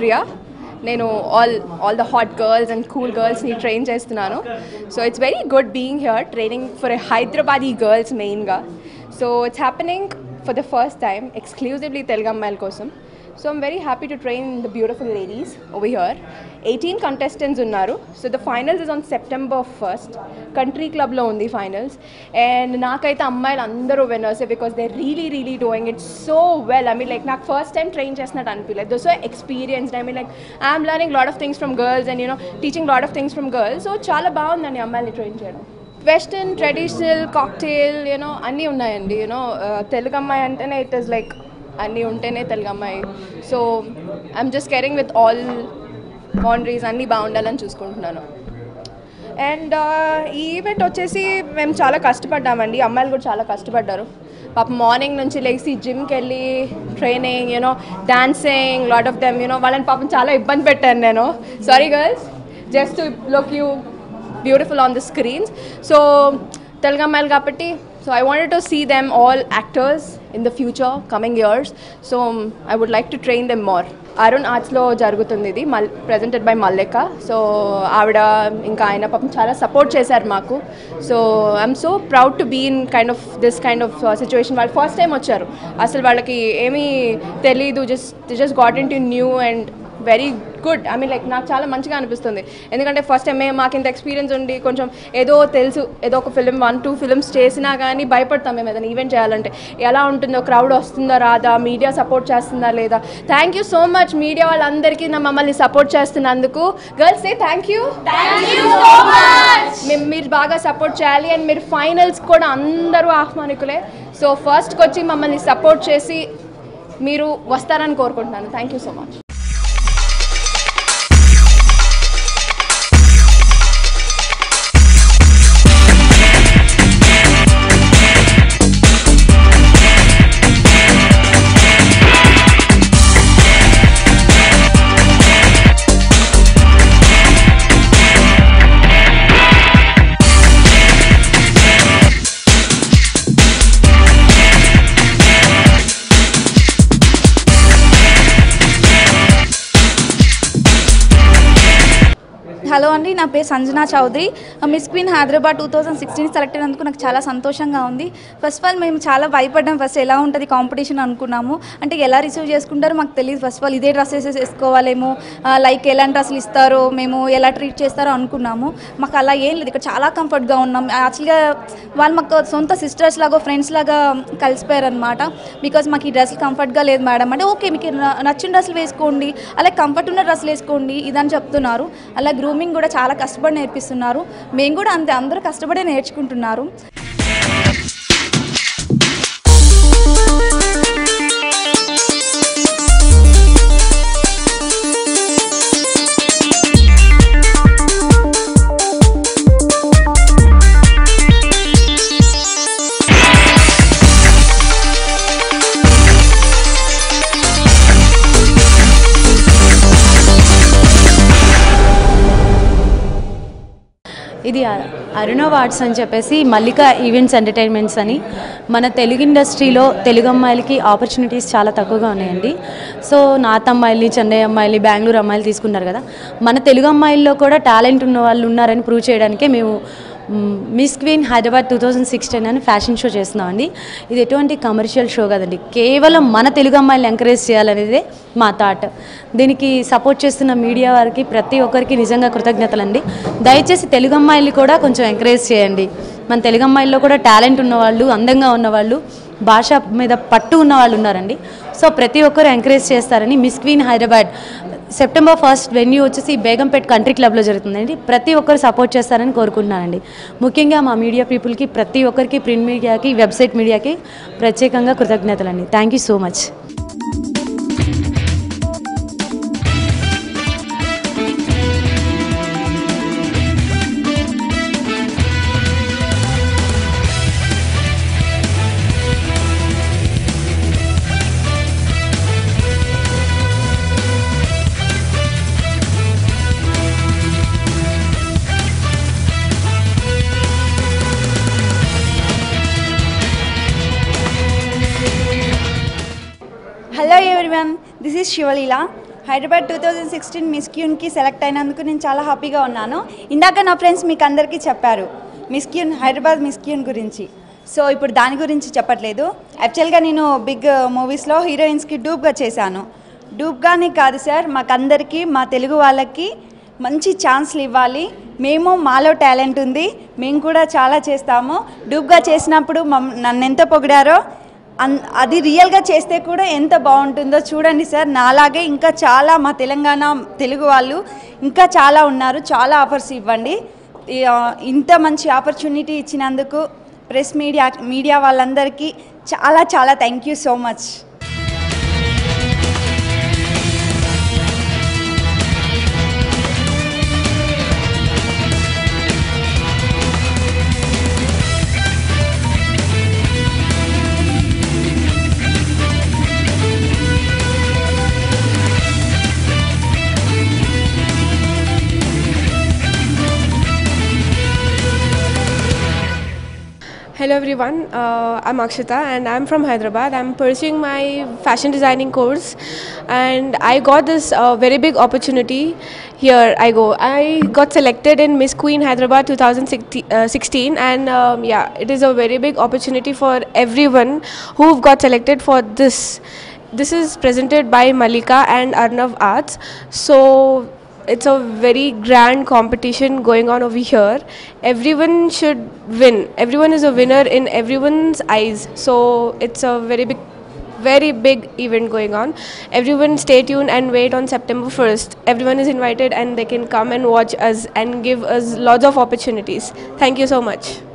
శ్రియ నేను all all the hot girls and cool గర్ల్స్ని train చేస్తున్నాను so it's very good being here training for Hyderabadi girls మెయిన్గా so it's happening for the first time ఎక్స్క్లూజివ్లీ తెలుగు అమ్మాయిల కోసం so I'm very happy to train the beautiful ladies over here eighteen contestants ఉన్నారు so the finals is on September first country క్లబ్లో ఉంది finals and నాకైతే అమ్మాయిలు అందరూ విన్నర్సే because they really really doing it so well I mean like నాకు first time train చేసినట్టు అనిపించలేదు though so experienced I mean like I'm learning lot of things from girls and you know teaching lot of things from girls so చాలా బాగుందండి అమ్మాయిని train చేయడం western traditional cocktail you know అన్నీ ఉన్నాయండి you know Telugu అమ్మాయి అంటేనే ఇట్ ఈస్ లైక్ అన్నీ ఉంటేనే తెలుగు అమ్మాయి so I'm just caring with all boundaries అన్నీ బాగుండాలని చూసుకుంటున్నాను అండ్ ఈ ఈవెంట్ వచ్చేసి మేము చాలా కష్టపడ్డామండి అమ్మాయిలు కూడా చాలా కష్టపడ్డారు పాప మార్నింగ్ నుంచి లేచి జిమ్కి వెళ్ళి training you know dancing lot of them you know వాళ్ళని పాపం చాలా ఇబ్బంది పెట్టాను నేను sorry girls just look you beautiful on the screens so Telugu అమ్మాయిలు కాబట్టి so I wanted to see them all actors in the future coming years so I would like to train them more Arun ఆర్ట్స్లో జరుగుతుంది ఇది మల్ presented by మల్లెక్క so ఆవిడ ఇంకా ఆయన పాపం చాలా సపోర్ట్ చేశారు మాకు so I'm so proud to be in kind of this kind of situation వాళ్ళు ఫస్ట్ టైం వచ్చారు అసలు వాళ్ళకి ఏమీ తెలీదు just just got in to new and very good I mean like నాకు చాలా మంచిగా అనిపిస్తుంది ఎందుకంటే ఫస్ట్ టైం మేము మాకు ఇంత ఎక్స్పీరియన్స్ ఉండి కొంచెం ఏదో తెలుసు ఏదో ఒక ఫిలిం వన్ టూ ఫిల్మ్స్ చేసినా కానీ భయపడతాం మేము ఏదైనా ఈవెంట్ చేయాలంటే ఎలా ఉంటుందో క్రౌడ్ వస్తుందా రాదా మీడియా సపోర్ట్ చేస్తుందా లేదా thank you so much media వాళ్ళందరికీ నా మమ్మల్ని సపోర్ట్ చేస్తున్నందుకు గర్ల్స్ ఏ థ్యాంక్ యూ మేము మీరు బాగా సపోర్ట్ చేయాలి అండ్ మీరు ఫైనల్స్ కూడా అందరూ ఆహ్వానికులే సో ఫస్ట్కి వచ్చి మమ్మల్ని సపోర్ట్ చేసి మీరు వస్తారని కోరుకుంటున్నాను thank you so much hello అండి నా పేరు Sanjana Chowdary miss queen Hyderabad two thousand sixteen select అయినందుకు నాకు చాలా సంతోషంగా ఉంది ఫస్ట్ ఆఫ్ ఆల్ మేము చాలా భయపడ్డాం ఫస్ట్ ఎలా ఉంటుంది కాంపిటీషన్ అనుకున్నాము అంటే ఎలా రిసీవ్ చేసుకుంటారో మాకు తెలియదు ఫస్ట్ ఆఫ్ ఆల్ ఇదే డ్రెస్సెస్ వేసుకోవాలేమో లైక్ ఎలాంటి డ్రెస్సులు ఇస్తారో మేము ఎలా ట్రీట్ చేస్తారో అనుకున్నాము మాకు అలా ఏం లేదు ఇక్కడ చాలా కంఫర్ట్గా ఉన్నాం యాక్చువల్గా వాళ్ళు మాకు సొంత సిస్టర్స్ లాగా ఫ్రెండ్స్ లాగా కలిసిపోయారు అనమాట బికాజ్ మాకు ఈ డ్రెస్సులు కంఫర్ట్గా లేదు మేడం అంటే ఓకే మీకు న- నచ్చిన డ్రెస్సులు వేసుకోండి అలా కంఫర్ట్ ఉన్న డ్రెస్సులు వేసుకోండి ఇదని చెప్తున్నారు అలా గ్రూమింగ్ కూడా చాలా కష్టపడి నేర్పిస్తున్నారు మేము కూడా అంతే అందరూ కష్టపడే నేర్చుకుంటున్నారు ఇది అ- అరుణవ్ ఆర్ట్స్ అని చెప్పేసి మల్లిక ఈవెంట్స్ ఎంటర్టైన్మెంట్స్ అని మన తెలుగు ఇండస్ట్రీలో తెలుగు అమ్మాయిలకి ఆపర్చునిటీస్ చాలా తక్కువగా ఉన్నాయండి సో నార్త్ అమ్మాయిల్ని చెన్నై అమ్మాయిల్ని బెంగళూరు అమ్మాయిలు తీసుకున్నారు కదా మన తెలుగు అమ్మాయిల్లో కూడా టాలెంట్ ఉన్న వాళ్ళు ఉన్నారని ప్రూవ్ చేయడానికే మేము మ్, miss queen Hyderabad two thousand sixteen అని ఫ్యాషన్ షో చేస్తున్నామండి ఇది ఎటువంటి కమర్షియల్ షో కదండి కేవలం మన తెలుగు అమ్మాయిని ఎంకరేజ్ చేయాలనేదే మా థాట్ దీనికి సపోర్ట్ చేస్తున్న మీడియా వారికి ప్రతి ఒక్కరికి నిజంగా కృతజ్ఞతలండి దయచేసి తెలుగు అమ్మాయిల్ని కూడా కొంచెం ఎంకరేజ్ చేయండి మన తెలుగు అమ్మాయిల్లో కూడా టాలెంట్ ఉన్నవాళ్ళు అందంగా ఉన్నవాళ్ళు భాష మీద పట్టు ఉన్న వాళ్ళు ఉన్నారండి సో ప్రతి ఒక్కరు ఎంకరేజ్ చేస్తారని miss queen Hyderabad September first venue వచ్చేసి బేగంపేట్ కంట్రీ క్లబ్లో జరుగుతుందండి ప్రతి ఒక్కరు సపోర్ట్ చేస్తారని కోరుకుంటున్నానండి ముఖ్యంగా మా మీడియా పీపుల్కి ప్రతి ఒక్కరికి ప్రింట్ మీడియాకి వెబ్సైట్ మీడియాకి ప్రత్యేకంగా కృతజ్ఞతలండి thank you so much hello everyone this is Sivaleela Hyderabad two thousand sixteen miss క్యూన్కి సెలెక్ట్ అయినందుకు నేను చాలా హ్యాపీగా ఉన్నాను ఇందాక నా ఫ్రెండ్స్ మీకు అందరికీ చెప్పారు miss queen Hyderabad miss queen గురించి సో ఇప్పుడు దాని గురించి చెప్పట్లేదు యాక్చువల్గా నేను బిగ్ మూవీస్లో హీరోయిన్స్కి డూప్గా చేశాను డూప్గానే కాదు సార్ మాకందరికీ మా తెలుగు వాళ్ళకి మంచి ఛాన్స్లు ఇవ్వాలి మేము మాలో టాలెంట్ ఉంది మేము కూడా చాలా చేస్తాము డూప్గా చేసినప్పుడు మమ్ నన్ను ఎంత పొగిడారో అన్ అది రియల్గా చేస్తే కూడా ఎంత బాగుంటుందో చూడండి సార్ నాలాగే ఇంకా చాలా మా తెలంగాణ తెలుగు వాళ్ళు ఇంకా చాలా ఉన్నారు చాలా ఆఫర్స్ ఇవ్వండి ఈ, ఆ, ఇంత మంచి ఆపర్చునిటీ ఇచ్చినందుకు ప్రెస్ మీడియా మీడియా వాళ్ళందరికీ చాలా చాలా thank you so much Hello everyone, uh, I'm Akshita and I'm from Hyderabad. I'm pursuing my fashion designing course and I got this uh, very big opportunity. Here I go. I got selected in Miss Queen Hyderabad 2016 and um, yeah, it is a very big opportunity for everyone who've got selected for this. This is presented by Malika and Arnav Arts. So it's a very grand competition going on over here. Everyone should win. Everyone is a winner in everyone's eyes. So it's a very big, very big event going on. Everyone stay tuned and wait on September 1st. Everyone is invited and they can come and watch us and give us lots of opportunities. Thank you so much.